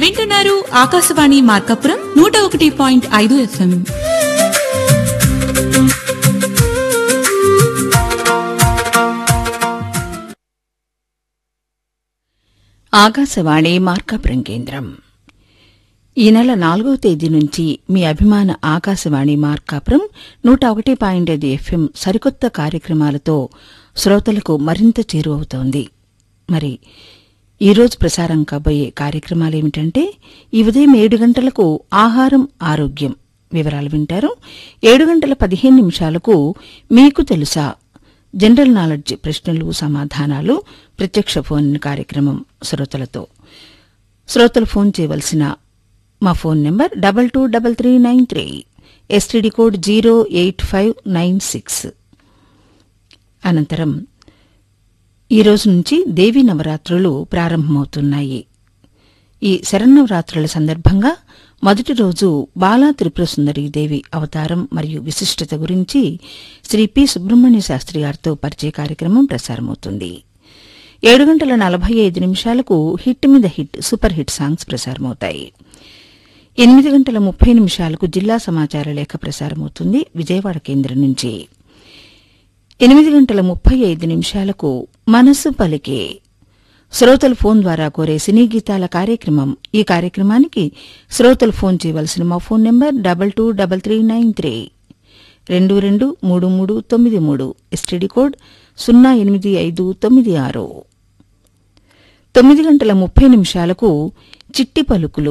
వింటున్నారు ఆకాశవాణి మార్కాపురం నూట ఒకటి పాయింట్ ఐదు ఎఫ్ఎం ఆకాశవాణి మార్కాపురం కేంద్రం ఈ నెల నాలుగవ తేదీ నుంచి మీ అభిమాన ఆకాశవాణి మార్కాపురం నూట ఒకటి పాయింట్ ఐదు ఎఫ్ఎం సరికొత్త కార్యక్రమాలతో శ్రోతలకు మరింత చేరువవుతోంది మరి ఈరోజు ప్రసారం కాబోయే కార్యక్రమాలేమిటంటే ఈ ఉదయం ఏడు గంటలకు ఆహారం ఆరోగ్యం వివరాలు వింటారు ఏడు గంటల పదిహేను నిమిషాలకు మీకు తెలుసా జనరల్ నాలెడ్జ్ ప్రశ్నలు సమాధానాలు ప్రత్యక్ష ఫోన్ కార్యక్రమం శ్రోతలతో శ్రోతలు ఫోన్ చేయవలసిన మా phone number double two double three nine three STD code zero eight five nine six అనంతరం ఈ రోజు నుంచి దేవీ నవరాత్రులు ప్రారంభమవుతున్నాయి ఈ శరన్నవరాత్రుల సందర్భంగా మొదటి రోజు బాలా త్రిపుర సుందరి దేవి అవతారం మరియు విశిష్టత గురించి శ్రీ పి సుబ్రహ్మణ్య శాస్త్రి గారితో పరిచయ కార్యక్రమం ప్రసారమవుతుంది ఏడు గంటల నలభై ఐదు నిమిషాలకు హిట్ మీద హిట్ సూపర్ హిట్ సాంగ్స్ ప్రసారమవుతాయి ఎనిమిది గంటల ముప్పై నిమిషాలకు జిల్లా సమాచార లేఖ ప్రసారమవుతుంది విజయవాడ కేంద్రం నుంచి ఎనిమిది గంటల ముప్పై ఐదు నిమిషాలకు మనసు పలికే శ్రోతలు ఫోన్ ద్వారా కోరే సినీ గీతాల కార్యక్రమం ఈ కార్యక్రమానికి శ్రోతలు ఫోన్ చేయవలసిన మా phone number double two double three nine three రెండు రెండు మూడు మూడు తొమ్మిది మూడు ఎస్టీడీ కోడ్ సున్నా ఎనిమిది ఐదు తొమ్మిది ఆరు తొమ్మిది గంటల ముప్పై నిమిషాలకు చిట్టి పలుకులు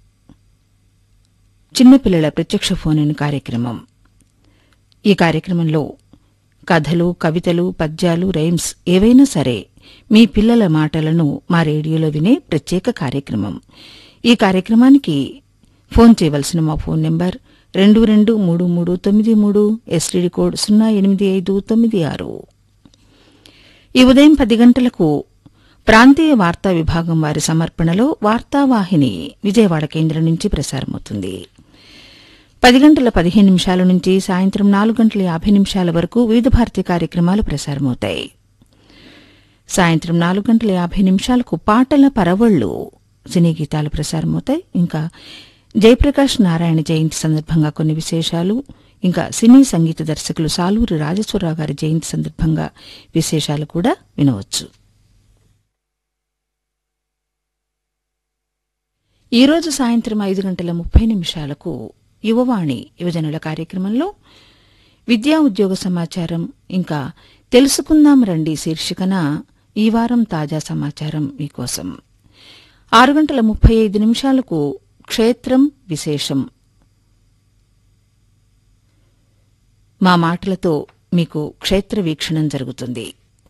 చిన్నపిల్లల ప్రత్యక్ష ఫోన్ ఇన్ కార్యక్రమం ఈ కార్యక్రమంలో కథలు కవితలు పద్యాలు రైమ్స్ ఏవైనా సరే మీ పిల్లల మాటలను మా రేడియోలో వినే ప్రత్యేక కార్యక్రమం ఈ కార్యక్రమానికి ఫోన్ చేయవలసిన మా ఫోన్ నెంబర్ రెండు రెండు మూడు మూడు తొమ్మిది మూడు ఎస్టీడీ కోడ్ సున్నా ఎనిమిది ఐదు తొమ్మిది ఆరు ఈ ఉదయం పది గంటలకు ప్రాంతీయ వార్తా విభాగం వారి సమర్పణలో వార్తావాహిని విజయవాడ కేంద్రం నుంచి ప్రసారమవుతుంది పది గంటల పదిహేను నిమిషాల నుంచి సాయంత్రం నాలుగు గంటల యాభై నిమిషాల వరకు వివిధ భారతి కార్యక్రమాలు ప్రసారమవుతాయి సాయంత్రం నాలుగు గంటల యాభై నిమిషాలకు పాటల పరవళ్లు సినీ గీతాలు ప్రసారమవుతాయి ఇంకా జయప్రకాష్ నారాయణ జయంతి సందర్భంగా కొన్ని విశేషాలు ఇంకా సినీ సంగీత దర్శకులు సాలూరి రాజేశ్వరరావు గారి జయంతి సందర్భంగా విశేషాలు కూడా వినవచ్చు ఈ రోజు సాయంత్రం ఐదు గంటల ముప్పై నిమిషాలకు యువవాణి యువజనుల కార్యక్రమంలో విద్యా ఉద్యోగ సమాచారం ఇంకా తెలుసుకుందాం రండి శీర్షికన ఈ వారం తాజా సమాచారం మీకోసం ఆరు గంటల ముప్పై ఐదు నిమిషాలకు క్షేత్రం విశేషం మా మాటలతో మీకు క్షేత్ర వీక్షణం జరుగుతుంది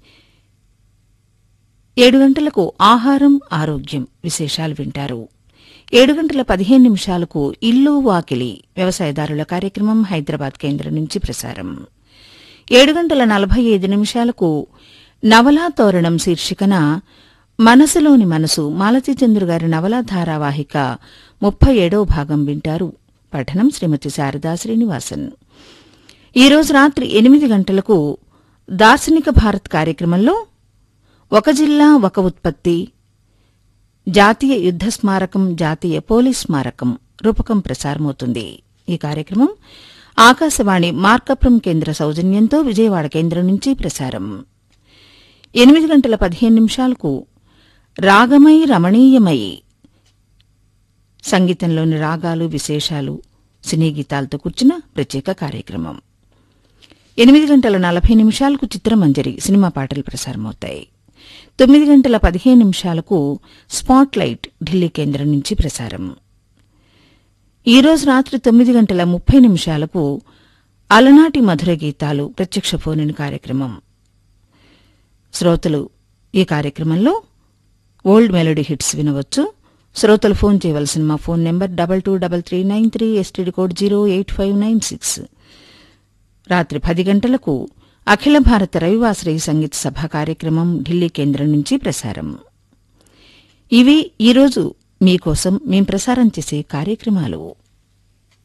ఏడు గంటలకు ఆహారం ఆరోగ్యం విశేషాలు వింటారు ఏడు గంటల పదిహేను నిమిషాలకు ఇల్లు వాకిలి వ్యవసాయదారుల కార్యక్రమం హైదరాబాద్ కేంద్రం నుంచి ప్రసారం ఏడు గంటల నలభై ఐదు నిమిషాలకు నవలా తోరణం శీర్షికన మనసులోని మనసు మాలతీచంద్రు గారి నవలా ధారావాహిక ముప్పై ఏడవ భాగం వింటారు పఠనం శ్రీమతి శారదా శ్రీనివాసన్ ఈ రోజు రాత్రి ఎనిమిది గంటలకు దార్శనిక భారత్ కార్యక్రమంలో ఒక జిల్లా ఒక ఉత్పత్తి జాతీయ యుద్ద స్మారకం జాతీయ పోలీస్ స్మారకం రూపకం ప్రసారమవుతుంది ఈ కార్యక్రమం ఆకాశవాణి మార్కపురం కేంద్ర సౌజన్యంతో విజయవాడ కేంద్రం నుంచి ప్రసారం ఎనిమిది గంటల పదిహేను నిమిషాలకు రాగమై రమణీయమై సంగీతంలోని రాగాలు విశేషాలు సినీ గీతాలతో కూర్చున్న ప్రత్యేక కార్యక్రమం ఎనిమిది గంటల నలభై నిమిషాలకు చిత్రమంజరి సినిమా పాటలు ప్రసారమవుతాయి తొమ్మిది గంటల పదిహేను నిమిషాలకు స్పాట్ లైట్ ఢిల్లీ కేంద్రం నుంచి ప్రసారం ఈ రోజు రాత్రి తొమ్మిది గంటల ముప్పై నిమిషాలకు అలనాటి మధుర గీతాలు ప్రత్యక్ష ఫోన్ కార్యక్రమం శ్రోతలు ఈ కార్యక్రమంలో ఓల్డ్ మెలోడీ హిట్స్ వినవచ్చు శ్రోతలు ఫోన్ చేయవలసిన మా phone number double two double three nine three STD code zero eight five nine six రాత్రి పది గంటలకు అఖిల భారత రవివాసరి సంగీత సభ కార్యక్రమం ఢిల్లీ కేంద్రం నుంచి ప్రసారం ఇవి ఈరోజు మీకోసం మేం ప్రసారం చేసే కార్యక్రమాలు